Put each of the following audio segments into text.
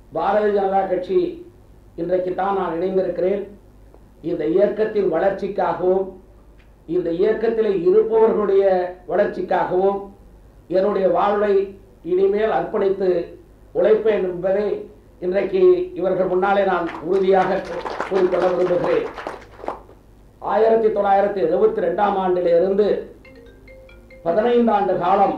பாரதிய ஜனதா கட்சி இன்றைக்கு தான் நான் இணைந்திருக்கிறேன் இந்த இயக்கத்தின் வளர்ச்சிக்காகவும் இந்த இயக்கத்தில் இருப்பவர்களுடைய வளர்ச்சிக்காகவும் என்னுடைய வாழ்வை இனிமேல் அர்ப்பணித்து உழைப்பேன் என்பதை இன்றைக்கு இவர்கள் முன்னாலே நான் உறுதியாக கூறிக்கொள்ள விரும்புகிறேன் ஆயிரத்தி தொள்ளாயிரத்தி எழுபத்தி ரெண்டாம் ஆண்டிலிருந்து பதினைந்து ஆண்டு காலம்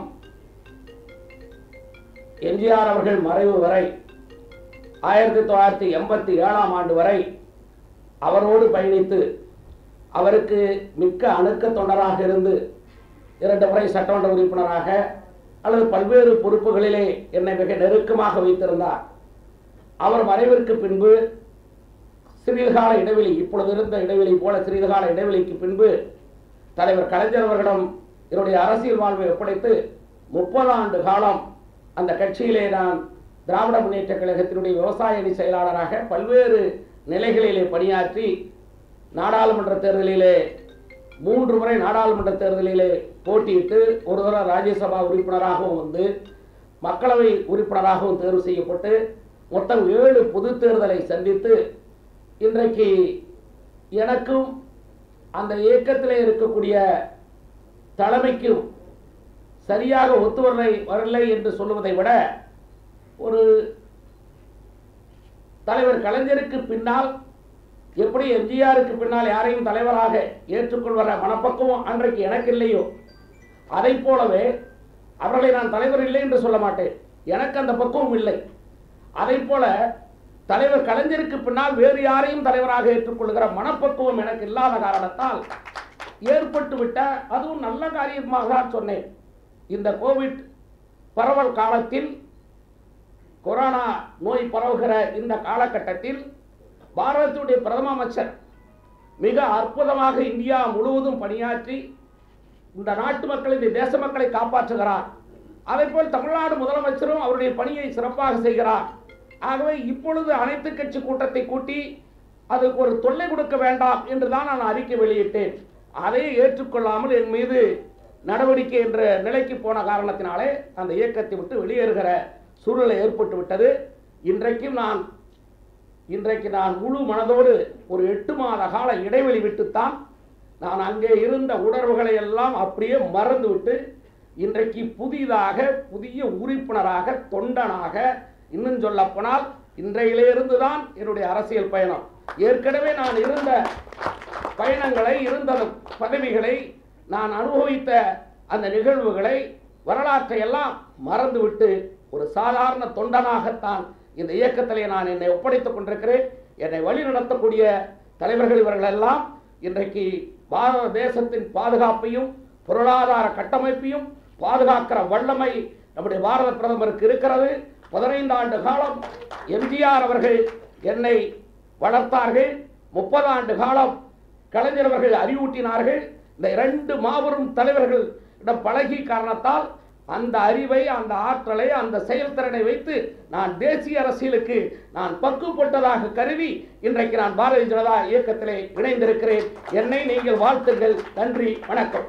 எம்ஜிஆர் அவர்கள் மறைவு வரை ஆயிரத்தி தொள்ளாயிரத்தி எண்பத்தி ஏழாம் ஆண்டு வரை அவரோடு பயணித்து அவருக்கு மிக்க அணுக்க தொண்டராக இருந்து இரண்டு முறை சட்டமன்ற உறுப்பினராக அல்லது பல்வேறு பொறுப்புகளிலே என்னை மிக நெருக்கமாக வைத்திருந்தார் அவர் மறைவிற்கு பின்பு சிறிது கால இடைவெளி இப்பொழுது இருந்த இடைவெளி போல சிறிது கால இடைவெளிக்கு பின்பு தலைவர் கலைஞர் அவர்களிடம் என்னுடைய அரசியல் வாழ்வை ஒப்படைத்து முப்பது ஆண்டு காலம் அந்த கட்சியிலே நான் திராவிட முன்னேற்ற கழகத்தினுடைய விவசாய அணி செயலாளராக பல்வேறு நிலைகளிலே பணியாற்றி நாடாளுமன்ற தேர்தலிலே மூன்று முறை நாடாளுமன்ற தேர்தலிலே போட்டியிட்டு ஒரு தடவை ராஜ்யசபா உறுப்பினராகவும் வந்து மக்களவை உறுப்பினராகவும் தேர்வு செய்யப்பட்டு மொத்தம் ஏழு பொது தேர்தலை சந்தித்து இன்றைக்கு எனக்கும் அந்த இயக்கத்திலே இருக்கக்கூடிய தலைமைக்கும் சரியாக ஒத்து வரலை வரலை என்று சொல்லுவதை விட ஒரு தலைவர் கலைஞருக்கு பின்னால் எப்படி எம்ஜிஆருக்கு பின்னால் யாரையும் தலைவராக ஏற்றுக்கொள்வர மனப்பக்குவம் அன்றைக்கு எனக்கு இல்லையோ அதை போலவே அவர்களை நான் தலைவர் இல்லை என்று சொல்ல மாட்டேன் எனக்கு அந்த பக்குவம் இல்லை அதை போல தலைவர் கலைஞருக்கு பின்னால் வேறு யாரையும் தலைவராக ஏற்றுக்கொள்கிற மனப்பக்குவம் எனக்கு இல்லாத காரணத்தால் ஏற்பட்டு விட்ட அதுவும் நல்ல காரியமாக தான் சொன்னேன் இந்த கோவிட் பரவல் காலத்தில் கொரோனா நோய் பரவுகிற இந்த காலகட்டத்தில் பாரதத்துடைய பிரதம அமைச்சர் மிக அற்புதமாக இந்தியா முழுவதும் பணியாற்றி இந்த நாட்டு மக்கள் இந்த தேச மக்களை காப்பாற்றுகிறார் அதேபோல் தமிழ்நாடு முதலமைச்சரும் அவருடைய பணியை சிறப்பாக செய்கிறார் ஆகவே இப்பொழுது அனைத்து கட்சி கூட்டத்தை கூட்டி அதுக்கு ஒரு தொல்லை கொடுக்க வேண்டாம் என்று தான் நான் அறிக்கை வெளியிட்டேன் அதை ஏற்றுக்கொள்ளாமல் என் மீது நடவடிக்கை என்ற நிலைக்கு போன காரணத்தினாலே அந்த இயக்கத்தை விட்டு வெளியேறுகிற சூழ்நிலை ஏற்பட்டு விட்டது இன்றைக்கும் நான் இன்றைக்கு நான் முழு மனதோடு ஒரு எட்டு மாத கால இடைவெளி விட்டுத்தான் நான் அங்கே இருந்த உணர்வுகளை எல்லாம் அப்படியே மறந்துவிட்டு இன்றைக்கு புதிதாக புதிய உறுப்பினராக தொண்டனாக இன்னும் சொல்லப்போனால் இன்றையிலிருந்து தான் என்னுடைய அரசியல் பயணம் ஏற்கனவே நான் இருந்த பயணங்களை இருந்த பதவிகளை நான் அனுபவித்த அந்த நிகழ்வுகளை வரலாற்றை எல்லாம் மறந்துவிட்டு ஒரு சாதாரண தொண்டனாகத்தான் இந்த இயக்கத்திலே நான் என்னை ஒப்படைத்துக் கொண்டிருக்கிறேன் என்னை வழி நடத்தக்கூடிய தலைவர்கள் இவர்கள் எல்லாம் இன்றைக்கு பாரத தேசத்தின் பாதுகாப்பையும் பொருளாதார கட்டமைப்பையும் பாதுகாக்கிற வல்லமை நம்முடைய பாரத பிரதமருக்கு இருக்கிறது பதினைந்து ஆண்டு காலம் எம்ஜிஆர் அவர்கள் என்னை வளர்த்தார்கள் முப்பது ஆண்டு காலம் கலைஞர் அவர்கள் அறிவூட்டினார்கள் இந்த இரண்டு மாபெரும் தலைவர்கள் இடம் பழகி காரணத்தால் அந்த அறிவை அந்த ஆற்றலை அந்த செயல்திறனை வைத்து நான் தேசிய அரசியலுக்கு நான் பக்குப்பட்டதாக கருதி இன்றைக்கு நான் பாரதிய ஜனதா இயக்கத்திலே இணைந்திருக்கிறேன் என்னை நீங்கள் வாழ்த்துங்கள் நன்றி வணக்கம்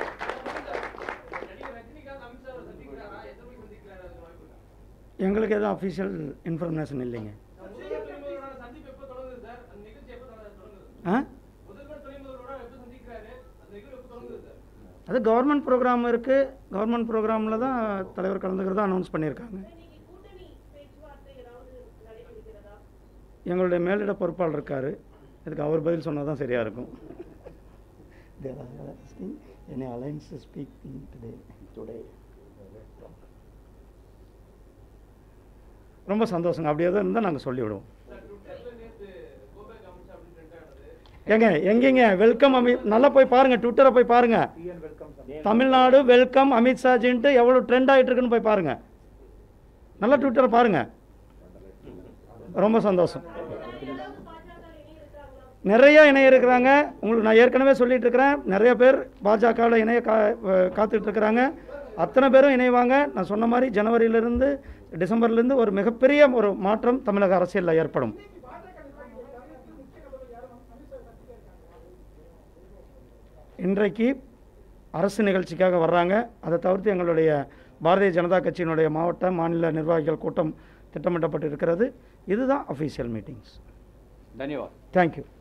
நடிகர் ரஜினிகாந்த் அமித்ஷா அவரை சந்திக்கிறாரா எத்தனை மணிக்கு சந்திக்கிறாரு அது வாய்ப்பு இருக்கா? எங்களுக்கு எதுவும் அஃபிஷியல் இன்ஃபர்மேஷன் இல்லைங்க முதல்வர் துணைமுதல்வரோட சந்திப்பு எப்போ தொடங்குது சார் அந்த நிகழ்ச்சி எப்போ தொடங்குது தொடங்குது ஆ முதல்வர் துணைமுதல்வரோட எப்போ சந்திக்கிறாரு அந்த நிகழ்வு எப்போ தொடங்குது சார் அது கவர்மெண்ட் ப்ரோக்ராம் இருக்குது கவர்மெண்ட் ப்ரோக்ராமில் தான் தலைவர் கலந்துக்கிறதா அனௌன்ஸ் பண்ணியிருக்காங்க இன்னைக்கு கூட்டணி பேச்சுவார்த்தை ஏதாவது நடைபெறுகிறதா எங்களுடைய மேலிட பொறுப்பாளர் இருக்கார் இதுக்கு அவர் பதில் சொன்னால் தான் சரியாக இருக்கும் என்னை அலைன்ஸ் ஸ்பீக்கிங் டுடே டுடே ரொம்ப சந்தோஷங்க அப்படியே தான் இருந்தால் நாங்கள் சொல்லிவிடுவோம் சார் ட்விட்டர்ல நேத்து கோபேக் அமித்ஷா அப்படின்னு ட்ரெண்ட் ஆனது ஏங்க எங்கேங்க வெல்கம் அமி நல்லா போய் பாருங்கள் ட்விட்டரை போய் பாருங்கள் தமிழ்நாடு வெல்கம் அமித்ஷாஜின்ட்டு எவ்வளோ ட்ரெண்ட் ஆகிட்டு இருக்குன்னு போய் பாருங்கள் நல்லா ட்விட்டரை பாருங்கள் ரொம்ப சந்தோஷம் ஏதாவது பாஜக இணைய இருக்கிறாங்களா நிறைய இணைய இருக்கிறாங்க உங்களுக்கு நான் ஏற்கனவே சொல்லிட்டு இருக்கிறேன் நிறைய பேர் பாஜகவில் இணைய கா அஹ் காத்துட்டு இருக்கிறாங்க அத்தனை பேரும் இணைவாங்க நான் சொன்ன மாதிரி ஜனவரியிலிருந்து டிசம்பர்லேருந்து ஒரு மிகப்பெரிய ஒரு மாற்றம் தமிழக அரசியலில் ஏற்படும் இன்றைக்கு அரசு நிகழ்ச்சிக்காக வர்றாங்க அதை தவிர்த்து எங்களுடைய பாரதிய ஜனதா கட்சியினுடைய மாவட்ட மாநில நிர்வாகிகள் கூட்டம் திட்டமிடப்பட்டிருக்கிறது இதுதான் அஃபீஷியல் மீட்டிங்ஸ் ధన్యవాదాలు தேங்க்யூ